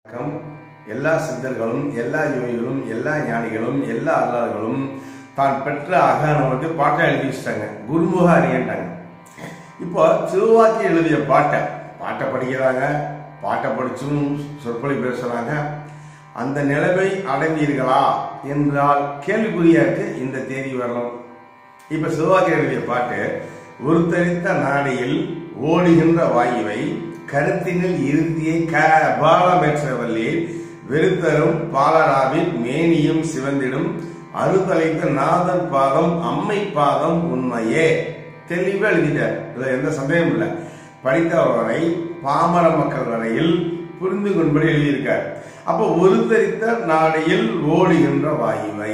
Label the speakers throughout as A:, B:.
A: வணக்கம் எல்லா சித்தர்களும் எல்லா யோகிகளும் எல்லா ஞானிகளும் எல்லா அல்லார்களும் தான் பெற்ற அகனவருக்கு பாட்டை எழுதி வச்சிட்டாங்க குருமுக அறியன்ட்டாங்க இப்போ சிவவாக்கி எழுதிய பாட்டை பாட்டை படிக்கிறாங்க பாட்டை படிச்சும் சொற்பொழி பேசுறாங்க அந்த நிலைமை அடைந்தீர்களா என்றால் கேள்விக்குறியா இருக்கு இந்த தேதி வரலாம் இப்ப சிவவாக்கி எழுதிய பாட்டு உருத்தரித்த நாடியில் ஓடுகின்ற வாயுவை கருத்தினில் இருத்தியை க பாலமேற்றவல்லில் வெறுத்தரும் பாலராவில் மேனியும் சிவந்திடும் அறுதலைத்த நாதன் பாதம் அம்மை பாதம் உண்மையே தெளிவா எழுதிட்டார் இதுல எந்த சந்தேகமும் இல்லை படித்தவர் வரை பாமர மக்கள் வரையில் புரிந்து கொள்படி எழுதியிருக்கார் அப்போ ஒருத்தரித்த நாடையில் ஓடுகின்ற வாயுவை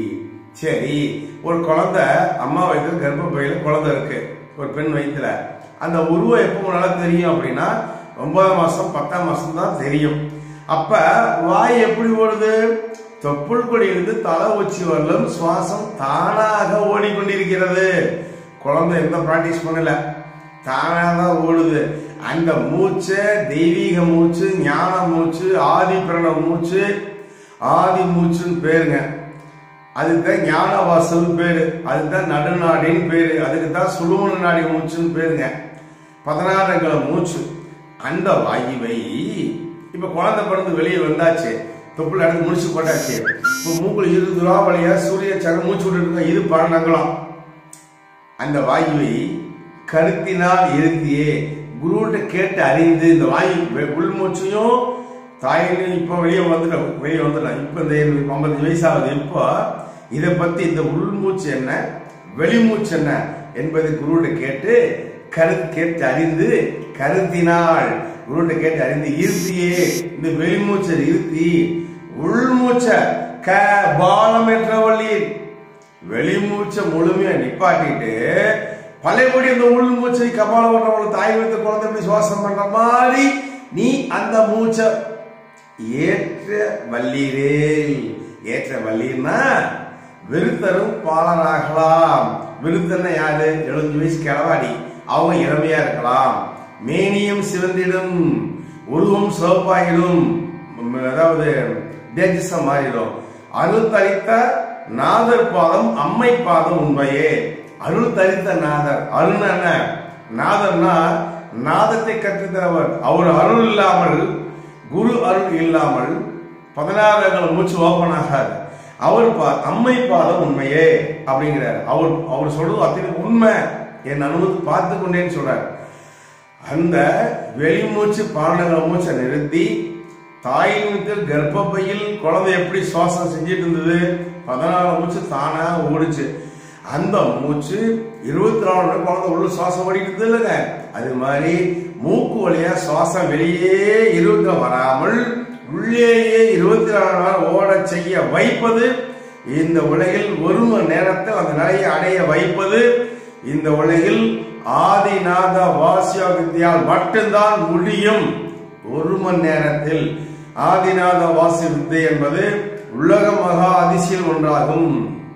A: சரி ஒரு குழந்தை அம்மா வயிற்றுல கர்ப்பப்பையில குழந்தை இருக்கு ஒரு பெண் வயிற்றுல அந்த உருவம் எப்போ முன்னால தெரியும் அப்படின்னா ஒன்பதாம் மாசம் பத்தாம் மாசம் தான் தெரியும் அப்ப வாய் எப்படி ஓடுது தொப்புள் கொடியிலிருந்து தலை உச்சி வரலும் சுவாசம் தானாக ஓடிக்கொண்டிருக்கிறது குழந்தை எந்த பிராக்டிஸ் பண்ணல தானாக தான் ஓடுது அந்த மூச்சை தெய்வீக மூச்சு ஞான மூச்சு ஆதி பிரணவ மூச்சு ஆதி மூச்சுன்னு பேருங்க அதுதான் ஞான வாசல் பேரு அதுதான் நடுநாடின்னு பேரு அதுக்கு தான் சுழுவன நாடி மூச்சுன்னு பேருங்க பதினாறுங்கள மூச்சு அந்த வாயுவை இப்ப குழந்தை பிறந்து வெளியே வந்தாச்சு தொப்புள் எடுத்து முடிச்சு போட்டாச்சு இப்போ மூக்குல இருபது ரூபா வழியா சூரிய சரம் மூச்சு விட்டு இருக்கோம் இது பன்னெண்டுங்களாம் அந்த வாயுவை கருத்தினால் இருத்தியே குருகிட்ட கேட்டு அறிந்து இந்த வாயு வெ- உள்மூச்சையும் தாயிலையும் இப்போ வெளியே வந்துட்டோம் வெளியே வந்துட்டோம் இப்போ இந்த ஐம்பத்தஞ்சு வயசாகுது இப்போ இதை பத்தி இந்த உள்மூச்சு என்ன வெளிமூச்சு என்ன என்பதை குருகிட்ட கேட்டு கரு கேட்டு அறிந்து கருத்தினால் குருகிட்ட கேட்டு அறிந்து இருத்தியே இந்த வெளிமூச்சை இருத்தி உள்மூச்சை க பாலம் என்ற வள்ளி வெளிமூச்சை முழுமையா நிப்பாட்டிட்டு பழையபடி அந்த உள் மூச்சை கபால ஓட்டுறவங்க தாய் வைத்த குழந்தை எப்படி சுவாசம் பண்ற மாதிரி நீ அந்த மூச்சை ஏற்ற வல்லீரேல் ஏற்ற வல்லீர்னா விருத்தரும் பாலராகலாம் விருத்தன்னா யாரு எழுபது வயசு கிளவாடி அவங்க இளமையா இருக்கலாம் மேனியும் சிவந்திடும் உருவம் சிவப்பாயிடும் ம், அதாவது தேஜஸா மாறிடும் அருள் தரித்த நாதர் பாதம் அம்மை பாதம் உண்மையே அருள் தரித்த நாதர் அருள் என்ன நாதர்னா நாதத்தை கற்றுத்தரவர் அவர் அருள் இல்லாமல் குரு அருள் இல்லாமல் பதினாறு மூச்சு ஓப்பன் ஆகாது அவர் பா அம்மை பாதம் உண்மையே அப்படிங்கிறார் அவர் அவர் சொல்றது அத்தனை உண்மை என் அனுபவத்தை பார்த்து கொண்டேன்னு சொல்றார் அந்த வெளிமூச்சு பாண்டங்கள மூச்சை நிறுத்தி தாயினுக்கு கர்ப்பப்பையில் குழந்தை எப்படி சுவாசம் செஞ்சிட்டு இருந்தது பதினாறு மூச்சு தானா ஓடுச்சு அந்த மூச்சு இருபத்தி நாலு மணி நேரம் குழந்தை உள்ள சுவாசம் ஓடிட்டு இருந்தது இல்லைங்க அது மாதிரி மூக்கு வழியா சுவாசம் வெளியே இருபத்தி வராமல் உள்ளேயே இருபத்தி நாலு மணி நேரம் ஓட செய்ய வைப்பது இந்த உலகில் ஒரு மணி நேரத்தில் அந்த நிலையை அடைய வைப்பது இந்த உலகில் ஆதிநாத வாசிய வித்தியால் மட்டும்தான் முடியும் ஒரு மணி நேரத்தில் ஆதிநாத வாசி வித்தை என்பது உலக மகா அதிசயம் ஒன்றாகும்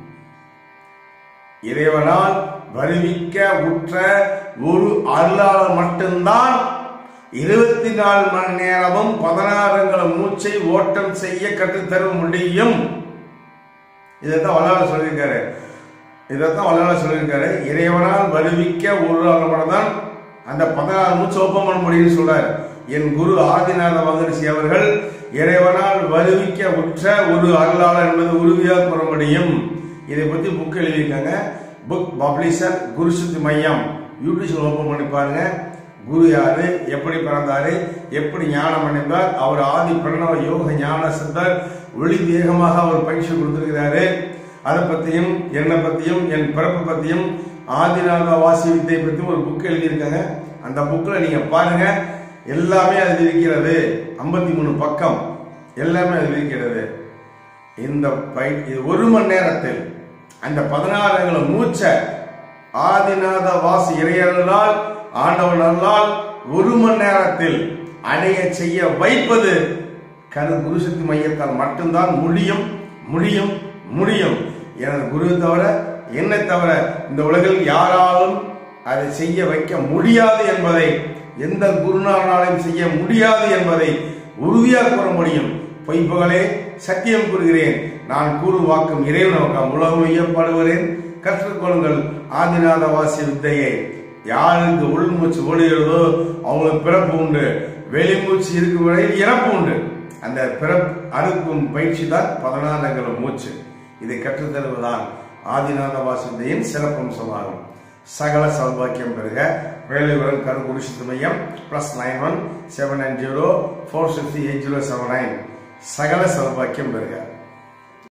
A: இறைவனால் வருவிக்க உற்ற ஒரு அருளாளர் மட்டும்தான் இருபத்தி நாலு மணி நேரமும் பதினாறுங்கள மூச்சை ஓட்டம் செய்ய கற்றுத்தர முடியும் இதைத்தான் வல்லாளர் சொல்லியிருக்காரு இதைத்தான் வல்லாளர் சொல்லியிருக்காரு இறைவனால் வருவிக்க ஒரு ஆள் மட்டும்தான் அந்த பதினாறு மூச்சு ஓப்பன் பண்ண முடியும்னு சொல்றாரு என் குரு ஆதிநாத மகரிஷி அவர்கள் இறைவனால் வருவிக்க உற்ற ஒரு அருளாளர் என்பது உறுதியாக கூற முடியும் இதை பத்தி புக் எழுதியிருக்காங்க புக் பப்ளிஷர் குருசுத்தி மையம் யூடியூப்ல ஓப்பன் பண்ணி பாருங்க குரு யாரு எப்படி பிறந்தாரு எப்படி ஞானம் அடைந்தார் அவர் ஆதி பிரணவ யோக ஞான சித்தர் ஒளி தேகமாக அவர் பயிற்சி கொடுத்திருக்கிறாரு அதை பத்தியும் என்னை பத்தியும் என் பிறப்பு பத்தியும் ஆதிநாத வாசி வித்தை பத்தியும் ஒரு புக் எழுதியிருக்காங்க அந்த புக்கில் நீங்க பாருங்க எல்லாமே அதில் இருக்கிறது ஐம்பத்தி மூணு பக்கம் எல்லாமே அதில் இருக்கிறது இந்த பை இது ஒரு மணி நேரத்தில் அந்த பதினாறுங்கள மூச்சை ஆதிநாத வாசி இறையர்களால் ஆண்டவனால் ஒரு மணி நேரத்தில் அடைய செய்ய வைப்பது கரு குருசக்தி மையத்தால் மட்டும்தான் முடியும் முடியும் முடியும் எனது குரு தவிர என்னை தவிர இந்த உலகில் யாராலும் அதை செய்ய வைக்க முடியாது என்பதை எந்த குருநாளாலையும் செய்ய முடியாது என்பதை உறுதியாக கூற முடியும் பொய்ப்புகளே சத்தியம் கூறுகிறேன் நான் கூறும் வாக்கும் இறைவனோக்கம் உலகம் ஐயப்படுகிறேன் கற்றுக்கொள்ளுங்கள் ஆதிநாத வாசி வித்தையை யாருக்கு உள்மூச்சு ஓடுகிறதோ அவங்களுக்கு பிறப்பு உண்டு வெளிமூச்சு இருக்கும் வரையில் இறப்பு உண்டு அந்த பிறப்பு அறுக்கும் பயிற்சி தான் பதினாறு மூச்சு இதை கற்றுத்தருவதுதான் ஆதிநாத வாசுதையின் சிறப்பம்சமாகும் சகல சௌபாக்கியம் பெறுக வேலைவரம் கருகுருஷத்து மையம் plus nine one seven nine zero four sixty eight zero seven nine சகல சௌபாக்கியம் பெறுக